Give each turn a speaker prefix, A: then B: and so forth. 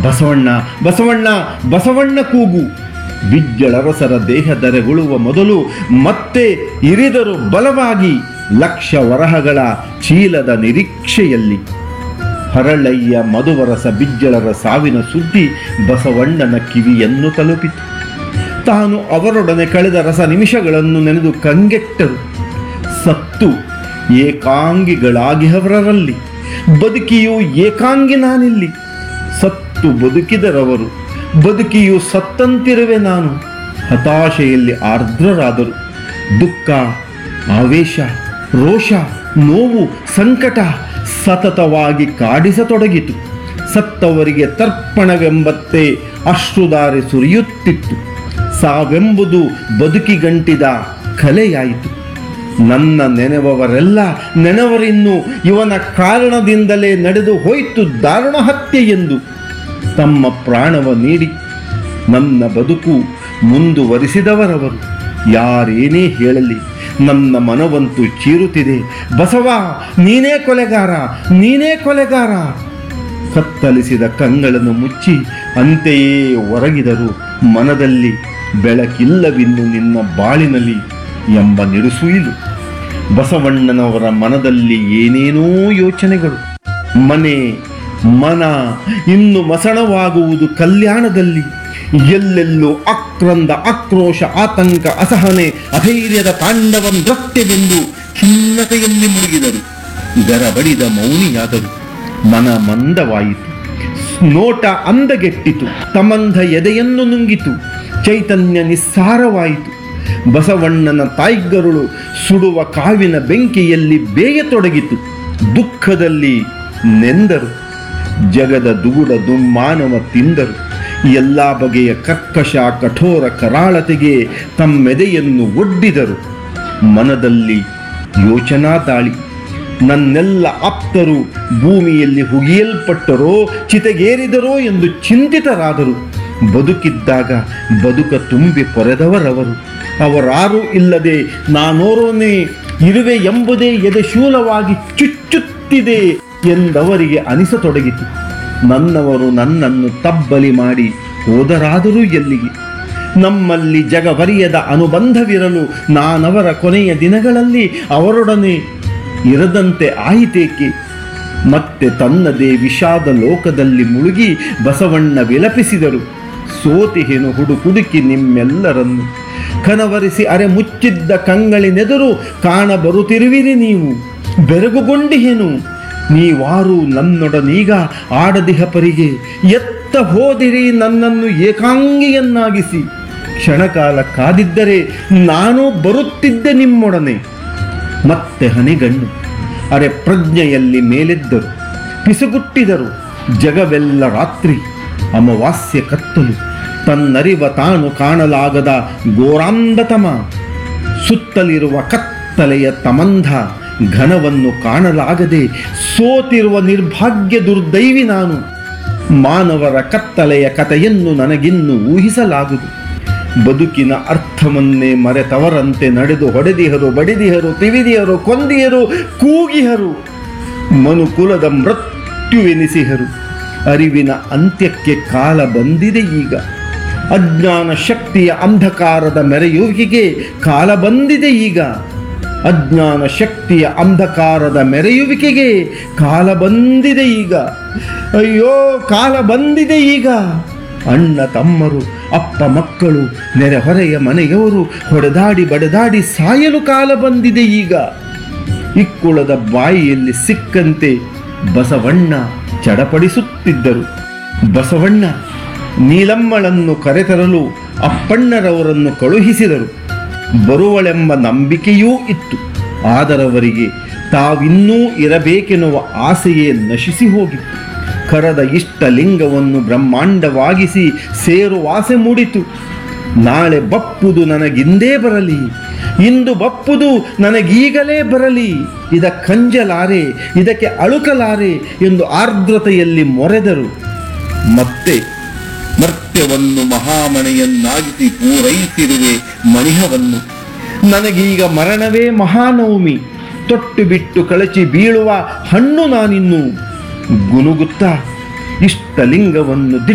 A: ಬಸವಣ್ಣ ಬಸವಣ್ಣ ಬಸವಣ್ಣ ಕೂಗು ಬಿಜ್ಜಳರಸರ ದೇಹದರೆಗುಳುವ ಮೊದಲು ಮತ್ತೆ ಇರಿದರು ಬಲವಾಗಿ ಲಕ್ಷ ವರಹಗಳ ಚೀಲದ ನಿರೀಕ್ಷೆಯಲ್ಲಿ ಹರಳಯ್ಯ ಮಧುವರಸ ಬಿಜ್ಜಳರ ಸಾವಿನ ಸುದ್ದಿ ಬಸವಣ್ಣನ ಕಿವಿಯನ್ನು ತಲುಪಿತು ತಾನು ಅವರೊಡನೆ ಕಳೆದ ರಸ ನಿಮಿಷಗಳನ್ನು ನೆನೆದು ಕಂಗೆಟ್ಟರು ಸತ್ತು ಏಕಾಂಗಿಗಳಾಗಿಹವರಲ್ಲಿ ಬದುಕಿಯು ಏಕಾಂಗಿ ನಾನಿಲ್ಲಿ ಸತ್ತು ಬದುಕಿದರವರು ಬದುಕಿಯು ಸತ್ತಂತಿರುವೆ ನಾನು ಹತಾಶೆಯಲ್ಲಿ ಆರ್ದ್ರರಾದರು ದುಃಖ ಆವೇಶ ರೋಷ ನೋವು ಸಂಕಟ ಸತತವಾಗಿ ಕಾಡಿಸತೊಡಗಿತು ಸತ್ತವರಿಗೆ ತರ್ಪಣವೆಂಬತ್ತೆ ಅಶ್ರುಧಾರೆ ಸುರಿಯುತ್ತಿತ್ತು ಸಾವೆಂಬುದು ಬದುಕಿಗಂಟಿದ ಕಲೆಯಾಯಿತು ನನ್ನ ನೆನೆವವರೆಲ್ಲ ನೆನವರಿನ್ನು ಇವನ ಕಾರಣದಿಂದಲೇ ನಡೆದು ಹೋಯಿತು ದಾರುಣ ಹತ್ಯೆ ಎಂದು ತಮ್ಮ ಪ್ರಾಣವ ನೀಡಿ ನನ್ನ ಬದುಕು ಮುಂದುವರಿಸಿದವರವರು ಯಾರೇನೇ ಹೇಳಲಿ ನನ್ನ ಮನವಂತೂ ಚೀರುತ್ತಿದೆ ಬಸವ ನೀನೇ ಕೊಲೆಗಾರ ನೀನೇ ಕೊಲೆಗಾರ ಕತ್ತಲಿಸಿದ ಕಂಗಳನ್ನು ಮುಚ್ಚಿ ಅಂತೆಯೇ ಹೊರಗಿದರು ಮನದಲ್ಲಿ ಬೆಳಕಿಲ್ಲವಿನ್ನು ನಿನ್ನ ಬಾಳಿನಲ್ಲಿ ಎಂಬ ನಿಡುಸುಯಿಲು ಬಸವಣ್ಣನವರ ಮನದಲ್ಲಿ ಏನೇನೋ ಯೋಚನೆಗಳು ಮನೆ ಮನ ಇನ್ನು ಮಸಣವಾಗುವುದು ಕಲ್ಯಾಣದಲ್ಲಿ ಎಲ್ಲೆಲ್ಲೂ ಆಕ್ರಂದ ಆಕ್ರೋಶ ಆತಂಕ ಅಸಹನೆ ಅಧೈರ್ಯದ ತಾಂಡವ ನೃತ್ಯವೆಂದು ಖಿನ್ನತೆಯಲ್ಲಿ ಮುಳುಗಿದರು ಗರಬಡಿದ ಮೌನಿಯಾದರು ಮನ ಮಂದವಾಯಿತು ನೋಟ ಅಂದಗೆಟ್ಟಿತು ತಮಂಧ ಎದೆಯನ್ನು ನುಂಗಿತು ಚೈತನ್ಯ ನಿಸ್ಸಾರವಾಯಿತು ಬಸವಣ್ಣನ ತಾಯ್ಗರುಳು ಸುಡುವ ಕಾವಿನ ಬೆಂಕಿಯಲ್ಲಿ ಬೇಯತೊಡಗಿತು ದುಃಖದಲ್ಲಿ ನೆಂದರು ಜಗದ ದುಗುಡ ದುಮ್ಮಾನವ ತಿಂದರು ಎಲ್ಲ ಬಗೆಯ ಕರ್ಕಶ ಕಠೋರ ಕರಾಳತೆಗೆ ತಮ್ಮೆದೆಯನ್ನು ಒಡ್ಡಿದರು ಮನದಲ್ಲಿ ಯೋಚನಾ ದಾಳಿ ನನ್ನೆಲ್ಲ ಆಪ್ತರು ಭೂಮಿಯಲ್ಲಿ ಹುಗಿಯಲ್ಪಟ್ಟರೋ ಚಿತೆಗೇರಿದರೋ ಎಂದು ಚಿಂತಿತರಾದರು ಬದುಕಿದ್ದಾಗ ಬದುಕ ತುಂಬಿ ಪೊರೆದವರವರು ಅವರಾರೂ ಇಲ್ಲದೆ ನಾನೋರೋನೇ ಇರುವೆ ಎಂಬುದೇ ಎದೆ ಶೂಲವಾಗಿ ಚುಚ್ಚುತ್ತಿದೆ ಎಂದವರಿಗೆ ಅನಿಸತೊಡಗಿತು ನನ್ನವರು ನನ್ನನ್ನು ತಬ್ಬಲಿ ಮಾಡಿ ಹೋದರಾದರೂ ಎಲ್ಲಿಗೆ ನಮ್ಮಲ್ಲಿ ಜಗವರಿಯದ ಅನುಬಂಧವಿರಲು ನಾನವರ ಕೊನೆಯ ದಿನಗಳಲ್ಲಿ ಅವರೊಡನೆ ಇರದಂತೆ ಆಯಿತೇಕೆ ಮತ್ತೆ ತನ್ನದೇ ವಿಷಾದ ಲೋಕದಲ್ಲಿ ಮುಳುಗಿ ಬಸವಣ್ಣ ವಿಲಪಿಸಿದರು ಸೋತಿಹೆನು ಹುಡುಕುಡುಕಿ ನಿಮ್ಮೆಲ್ಲರನ್ನು ಕನವರಿಸಿ ಅರೆ ಮುಚ್ಚಿದ್ದ ಕಂಗಳಿನೆದುರು ಕಾಣಬರುತ್ತಿರುವಿರಿ ನೀವು ಬೆರಗುಗೊಂಡಿಹೆನು ನೀವಾರು ನನ್ನೊಡನೀಗ ಆಡದಿಹ ಪರಿಗೆ ಎತ್ತ ಹೋದಿರಿ ನನ್ನನ್ನು ಏಕಾಂಗಿಯನ್ನಾಗಿಸಿ ಕ್ಷಣಕಾಲ ಕಾದಿದ್ದರೆ ನಾನು ಬರುತ್ತಿದ್ದೆ ನಿಮ್ಮೊಡನೆ ಮತ್ತೆ ಹನಿಗಣ್ಣು ಅರೆ ಪ್ರಜ್ಞೆಯಲ್ಲಿ ಮೇಲೆದ್ದರು ಪಿಸುಗುಟ್ಟಿದರು ಜಗವೆಲ್ಲ ರಾತ್ರಿ ಅಮಾವಾಸ್ಯ ಕತ್ತಲು ತನ್ನರಿವ ತಾನು ಕಾಣಲಾಗದ ಘೋರಾಂಧತಮ ಸುತ್ತಲಿರುವ ಕತ್ತಲೆಯ ತಮಂಧ ಘನವನ್ನು ಕಾಣಲಾಗದೆ ಸೋತಿರುವ ನಿರ್ಭಾಗ್ಯ ದುರ್ದೈವಿ ನಾನು ಮಾನವರ ಕತ್ತಲೆಯ ಕಥೆಯನ್ನು ನನಗಿನ್ನು ಊಹಿಸಲಾಗುವುದು ಬದುಕಿನ ಅರ್ಥವನ್ನೇ ಮರೆತವರಂತೆ ನಡೆದು ಹೊಡೆದಿಹರು ಬಡಿದಿಹರು ತಿವಿದಿಹರು ಕೊಂದಿಹರು ಕೂಗಿಹರು ಮನುಕುಲದ ಮೃತ್ಯುವೆನಿಸಿಹರು ಅರಿವಿನ ಅಂತ್ಯಕ್ಕೆ ಕಾಲ ಬಂದಿದೆ ಈಗ ಅಜ್ಞಾನ ಶಕ್ತಿಯ ಅಂಧಕಾರದ ಮೆರೆಯುವಿಕೆಗೆ ಕಾಲ ಬಂದಿದೆ ಈಗ ಅಜ್ಞಾನ ಶಕ್ತಿಯ ಅಂಧಕಾರದ ಮೆರೆಯುವಿಕೆಗೆ ಕಾಲ ಬಂದಿದೆ ಈಗ ಅಯ್ಯೋ ಕಾಲ ಬಂದಿದೆ ಈಗ ಅಣ್ಣ ತಮ್ಮರು ಅಪ್ಪ ಮಕ್ಕಳು ನೆರೆಹೊರೆಯ ಮನೆಯವರು ಹೊಡೆದಾಡಿ ಬಡದಾಡಿ ಸಾಯಲು ಕಾಲ ಬಂದಿದೆ ಈಗ ಇಕ್ಕುಳದ ಬಾಯಿಯಲ್ಲಿ ಸಿಕ್ಕಂತೆ ಬಸವಣ್ಣ ಚಡಪಡಿಸುತ್ತಿದ್ದರು ಬಸವಣ್ಣ ನೀಲಮ್ಮಳನ್ನು ಕರೆತರಲು ಅಪ್ಪಣ್ಣರವರನ್ನು ಕಳುಹಿಸಿದರು ಬರುವಳೆಂಬ ನಂಬಿಕೆಯೂ ಇತ್ತು ಆದರವರಿಗೆ ತಾವಿನ್ನೂ ಇರಬೇಕೆನ್ನುವ ಆಸೆಯೇ ನಶಿಸಿ ಹೋಗಿತ್ತು ಕರದ ಇಷ್ಟ ಲಿಂಗವನ್ನು ಬ್ರಹ್ಮಾಂಡವಾಗಿಸಿ ಸೇರುವಾಸೆ ಮೂಡಿತು ನಾಳೆ ಬಪ್ಪುದು ನನಗಿಂದೇ ಬರಲಿ ಇಂದು ಬಪ್ಪುದು ನನಗೀಗಲೇ ಬರಲಿ ಇದ ಕಂಜಲಾರೆ ಇದಕ್ಕೆ ಅಳುಕಲಾರೆ ಎಂದು ಆರ್ದ್ರತೆಯಲ್ಲಿ ಮೊರೆದರು ಮತ್ತೆ ಮರ್ತ್ಯವನ್ನು ಮಹಾಮಣೆಯನ್ನಾಗಿಸಿ ಪೂರೈಸಿರುವೆ ಮಣಿಹವನ್ನು ನನಗೀಗ ಮರಣವೇ ಮಹಾನವಮಿ ತೊಟ್ಟು ಬಿಟ್ಟು ಕಳಚಿ ಬೀಳುವ ಹಣ್ಣು ನಾನಿನ್ನು ಗುನುಗುತ್ತಾ ಇಷ್ಟಲಿಂಗವನ್ನು